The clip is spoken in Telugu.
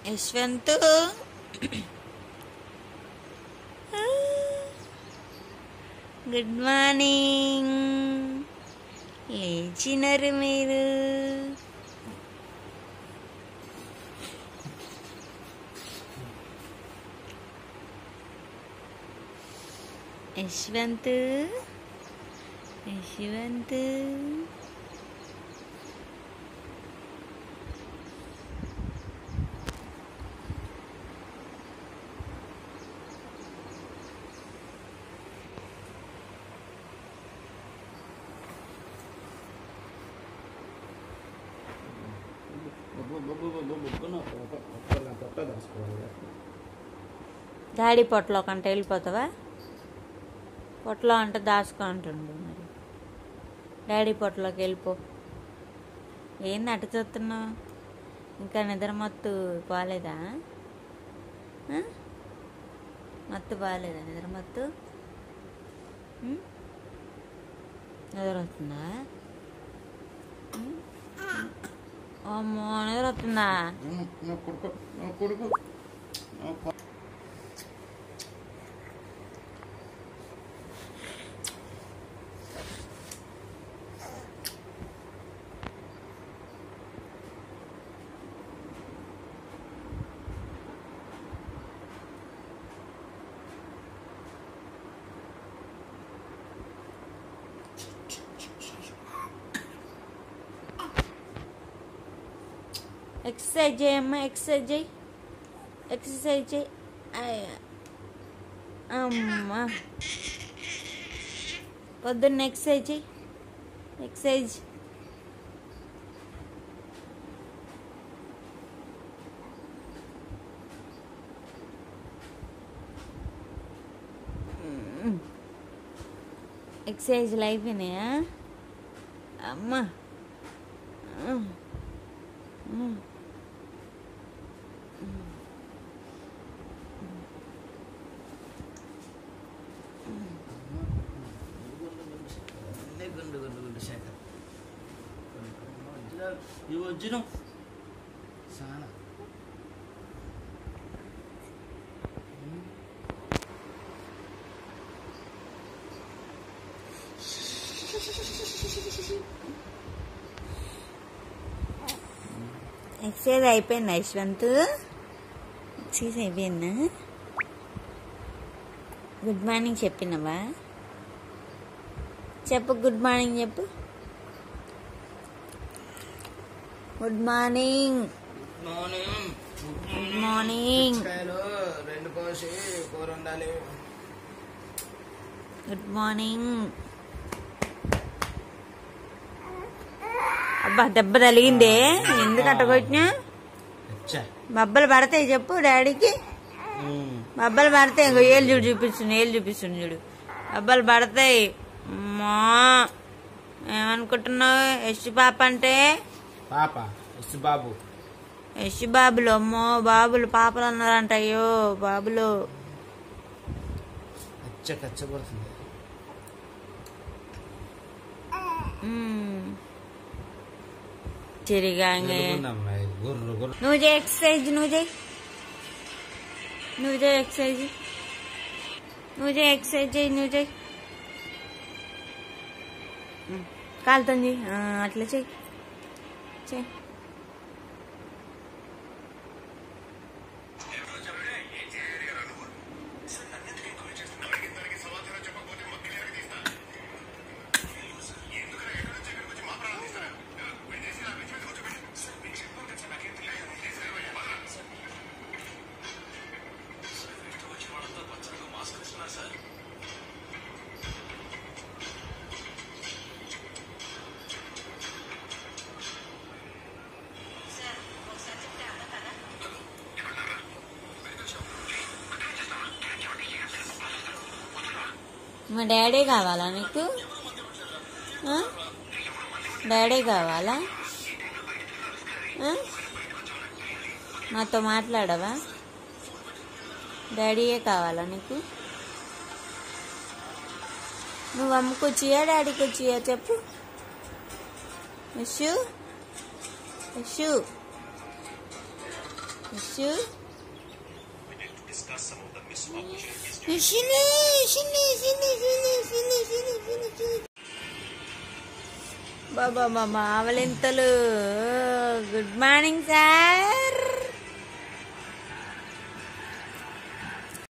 యశ్వంత్ గుడ్ మార్నింగ్ లేచినారు మీరు యశ్వంత్ యశ్వంత్ డాడీ పొట్టలో కంటే వెళ్ళిపోతావా పొట్టలో అంటే దాచుకో అంటుండు మరి డాడీ పొట్టలోకి వెళ్ళిపో ఏంది అటు చూస్తున్నావు ఇంకా నిద్ర మత్తు బాగాలేదా ఆ? మత్తు బాగాలేదా నిద్ర మత్తు ఉం? నిద్ర వస్తుందా ఉం? అమ్మో నిద్ర వస్తుందా ఎక్సర్సైజ్ చేయమ్మా ఎక్సర్సైజ్ చేయి ఎక్సర్సైజ్ చేయి అయ్య. అమ్మా పొద్దున్న ఎక్సర్సైజ్ చేయి ఎక్సర్సైజ్ మ్మ్. ఎక్సర్సైజ్లు అయిపోయినాయా అమ్మా మ్మ్. మ్మ్. ఇవి వచ్చిన చాలా ఎక్సర్సైజ్ అయిపోయిందా యశ్వంత్ ఎక్సర్సైజ్ అయిపోయిందా గుడ్ మార్నింగ్ చెప్పినవా చెప్పు గుడ్ మార్నింగ్ చెప్పు good morning morning good morning కాయలు రెండు కోసి కూర ఉండాలి గుడ్ మార్నింగ్ అబ్బా దెబ్బ తలిగిందే ఎందుకు అట్టగొచ్చినా అచ్చా బబ్బలు పడతాయి చెప్పు డాడీకి బబ్బలు పడతాయి ఇంకో ఏళ్ళు చూడు చూపిస్తుంది ఏళ్ళు చూపిస్తుంది చూడు బబ్బలు పడతాయి అమ్మా ఏమనుకుంటున్నావు యశ్ పాప అంటే పాప ఎస్ బాబు యశ్ బాబులు అమ్మో బాబులు పాపలు అన్నారంట అయ్యో బాబులు అచ్చ కచ్చ పడుతుంది మ్మ్. చిరిగా ఇంకే. ఎలుగుందమ్మా, ఇది గుర్రు గుర్రు నువ్వు చేయి ఎక్సర్సైజ్ నువ్వు చేయి నువ్వు చేయి ఎక్సర్సైజ్ నువ్వు చేయి ఎక్సర్సైజ్ చేయి నువ్వు చేయి కాలుతుంది అట్లా చెయ్యి చెయ్యి మా డాడీ కావాలా నీకు ఆ? డాడీ కావాలా ఆ? మాతో మాట్లాడవా డాడీయే కావాలా నీకు నువ్వు అమ్మకొచ్చియా డాడీకి వచ్చియా చెప్పు యశు యశు ఇష్యూ షిని షిని షిని షిని షిని షిని షిని షిని బాబా మా మావలింతలు గుడ్ మార్నింగ్ సార్